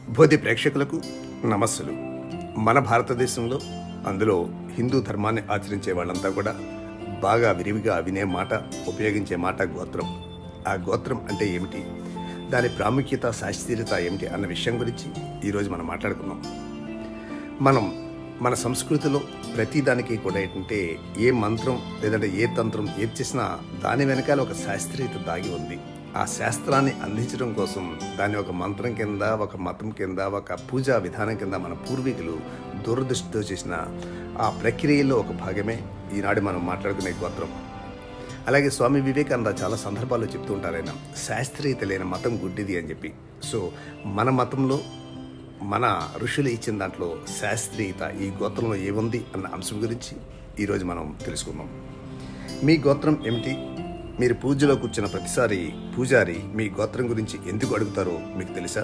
బోధి ప్రేక్షకులకు నమస్సులు మన భారతదేశంలో అందులో హిందూ ధర్మాన్ని ఆచరించే వాళ్ళంతా కూడా బాగా విరివిగా వినే మాట ఉపయోగించే మాట గోత్రం ఆ గోత్రం అంటే ఏమిటి దాని ప్రాముఖ్యత శాస్త్రీయత ఏమిటి అన్న విషయం గురించి ఈరోజు మనం మాట్లాడుకుందాం మనం మన సంస్కృతిలో ప్రతిదానికి కూడా ఏంటంటే ఏ మంత్రం లేదంటే ఏ తంత్రం ఏది చేసినా దాని వెనకాల ఒక శాస్త్రీయత దాగి ఉంది ఆ శాస్త్రాన్ని అందించడం కోసం దాన్ని ఒక మంత్రం కింద ఒక మతం కింద ఒక పూజా విధానం కింద మన పూర్వీకులు దూరదృష్టితో చేసిన ఆ ప్రక్రియలో ఒక భాగమే ఈనాడు మనం మాట్లాడుకునే గోత్రం అలాగే స్వామి వివేకానంద చాలా సందర్భాల్లో చెప్తూ ఉంటారు ఆయన శాస్త్రీయత లేని మతం గుడ్డిది అని చెప్పి సో మన మతంలో మన ఋషులు ఇచ్చిన దాంట్లో శాస్త్రీయత ఈ గోత్రంలో ఏముంది అన్న అంశం గురించి ఈరోజు మనం తెలుసుకుందాం మీ గోత్రం ఏమిటి మీరు పూజలో కూర్చున్న ప్రతిసారి పూజారి మీ గోత్రం గురించి ఎందుకు అడుగుతారో మీకు తెలుసా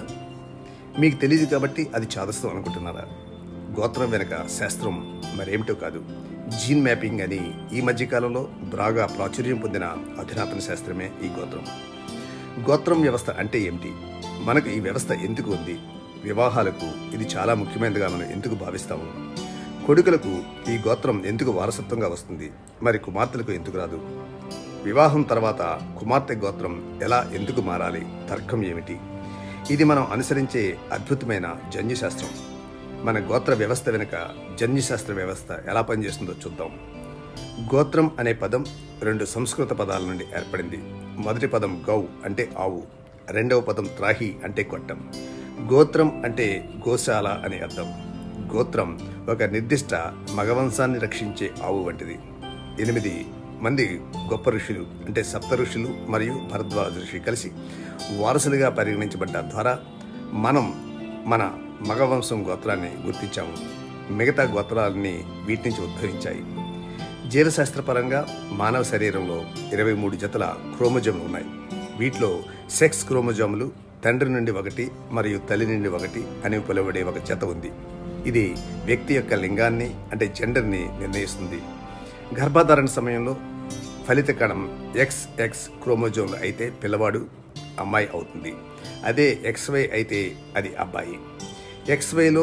మీకు తెలియదు కాబట్టి అది చాదస్తం అనుకుంటున్నారా గోత్రం వెనక శాస్త్రం మరేమిటో కాదు జీన్ మ్యాపింగ్ అని ఈ మధ్యకాలంలో బాగా ప్రాచుర్యం పొందిన అధునాతన శాస్త్రమే ఈ గోత్రం గోత్రం వ్యవస్థ అంటే ఏమిటి మనకు ఈ వ్యవస్థ ఎందుకు ఉంది వివాహాలకు ఇది చాలా ముఖ్యమైనదిగా మనం ఎందుకు భావిస్తాము కొడుకులకు ఈ గోత్రం ఎందుకు వారసత్వంగా వస్తుంది మరి కుమార్తెలకు ఎందుకు రాదు వివాహం తర్వాత కుమార్తె గోత్రం ఎలా ఎందుకు మారాలి తర్కం ఏమిటి ఇది మనం అనుసరించే అద్భుతమైన జన్యుశాస్త్రం మన గోత్ర వ్యవస్థ వెనుక జన్యుశాస్త్ర వ్యవస్థ ఎలా పనిచేస్తుందో చూద్దాం గోత్రం అనే పదం రెండు సంస్కృత పదాల నుండి ఏర్పడింది మొదటి పదం గౌ అంటే ఆవు రెండవ పదం త్రాహి అంటే కొట్టం గోత్రం అంటే గోశాల అని అర్థం గోత్రం ఒక నిర్దిష్ట మగవంశాన్ని రక్షించే ఆవు వంటిది ఎనిమిది మంది గొప్ప ఋషులు అంటే సప్త ఋషులు మరియు భరద్వాజ ఋషి కలిసి వారసులుగా పరిగణించబడ్డ ద్వారా మనం మన మగవంశం గోత్రాన్ని గుర్తించాము మిగతా గోత్రాలన్నీ వీటి నుంచి ఉద్భవించాయి జీవశాస్త్రపరంగా మానవ శరీరంలో ఇరవై మూడు జతల క్రోమోజోములు ఉన్నాయి వీటిలో సెక్స్ క్రోమోజోములు తండ్రి నుండి ఒకటి మరియు తల్లి నుండి ఒకటి అని పిలువబడే ఒక జత ఉంది ఇది వ్యక్తి యొక్క లింగాన్ని అంటే జెండర్ని నిర్ణయిస్తుంది గర్భధారణ సమయంలో ఫలిత కణం ఎక్స్ ఎక్స్ క్రోమోజోమ్లు అయితే పిల్లవాడు అమ్మాయి అవుతుంది అదే ఎక్స్వై అయితే అది అబ్బాయి ఎక్స్వైలో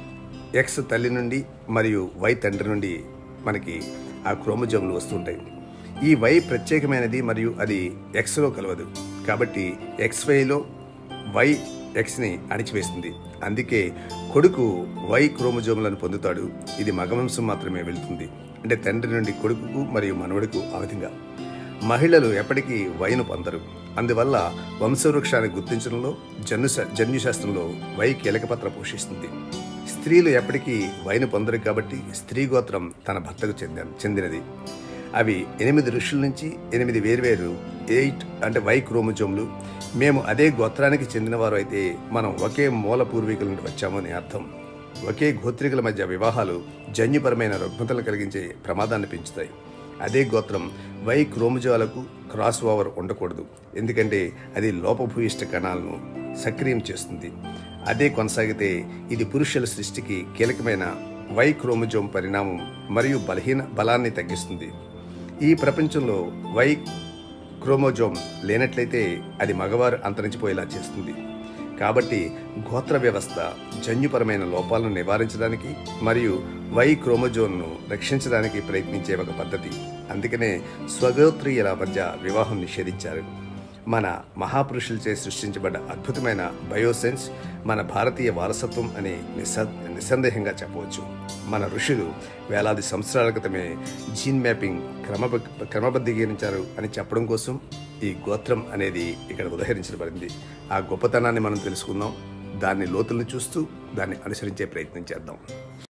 ఎక్స్ తల్లి నుండి మరియు వై తండ్రి నుండి మనకి ఆ క్రోమోజోములు వస్తుంటాయి ఈ వై ప్రత్యేకమైనది మరియు అది ఎక్స్లో కలవదు కాబట్టి ఎక్స్వైలో వై ఎక్స్ని అణిచివేస్తుంది అందుకే కొడుకు వై క్రోమోజోములను పొందుతాడు ఇది మగవంశం మాత్రమే వెళ్తుంది అంటే తండ్రి నుండి కొడుకుకు మరియు మనవడికు ఆ విధంగా మహిళలు ఎప్పటికీ వైను పొందరు అందువల్ల వంశవృక్షాన్ని గుర్తించడంలో జన్యు జన్యుశాస్త్రంలో వై కీలక పాత్ర పోషిస్తుంది స్త్రీలు ఎప్పటికీ వైను పొందరు కాబట్టి స్త్రీ గోత్రం తన భర్తకు చెంద చెందినది అవి ఎనిమిది ఋషుల నుంచి ఎనిమిది వేర్వేరు ఎయిట్ అంటే వై క్రోమోజోములు మేము అదే గోత్రానికి చెందినవారు అయితే మనం ఒకే మూల పూర్వీకుల నుండి వచ్చామని అర్థం ఒకే గోత్రికుల మధ్య వివాహాలు జన్యుపరమైన రుగ్మతలు కలిగించే ప్రమాదాన్ని పెంచుతాయి అదే గోత్రం వై క్రోమోజోలకు క్రాస్ ఓవర్ ఉండకూడదు ఎందుకంటే అది లోపభూయిష్ట కణాలను సక్రియం చేస్తుంది అదే కొనసాగితే ఇది పురుషుల సృష్టికి కీలకమైన వై క్రోమోజోమ్ పరిణామం మరియు బలహీన బలాన్ని తగ్గిస్తుంది ఈ ప్రపంచంలో వై క్రోమోజోమ్ లేనట్లయితే అది మగవారు అంతరించిపోయేలా చేస్తుంది కాబట్టి గోత్ర వ్యవస్థ జన్యుపరమైన లోపాలను నివారించడానికి మరియు వై క్రోమోజోన్ను రక్షించడానికి ప్రయత్నించే ఒక పద్ధతి అందుకనే స్వగోత్రీయుల మధ్య వివాహం నిషేధించారు మన మహాపురుషులచే సృష్టించబడ్డ అద్భుతమైన బయోసెన్స్ మన భారతీయ వారసత్వం అని నిస్స నిస్సందేహంగా చెప్పవచ్చు మన ఋషులు వేలాది సంవత్సరాల క్రితమే జీన్ మ్యాపింగ్ క్రమ క్రమబద్ధీకరించారు అని చెప్పడం కోసం ఈ గోత్రం అనేది ఇక్కడ ఉదహరించబడింది ఆ గొప్పతనాన్ని మనం తెలుసుకుందాం దాన్ని లోతులను చూస్తూ దాన్ని అనుసరించే ప్రయత్నం చేద్దాం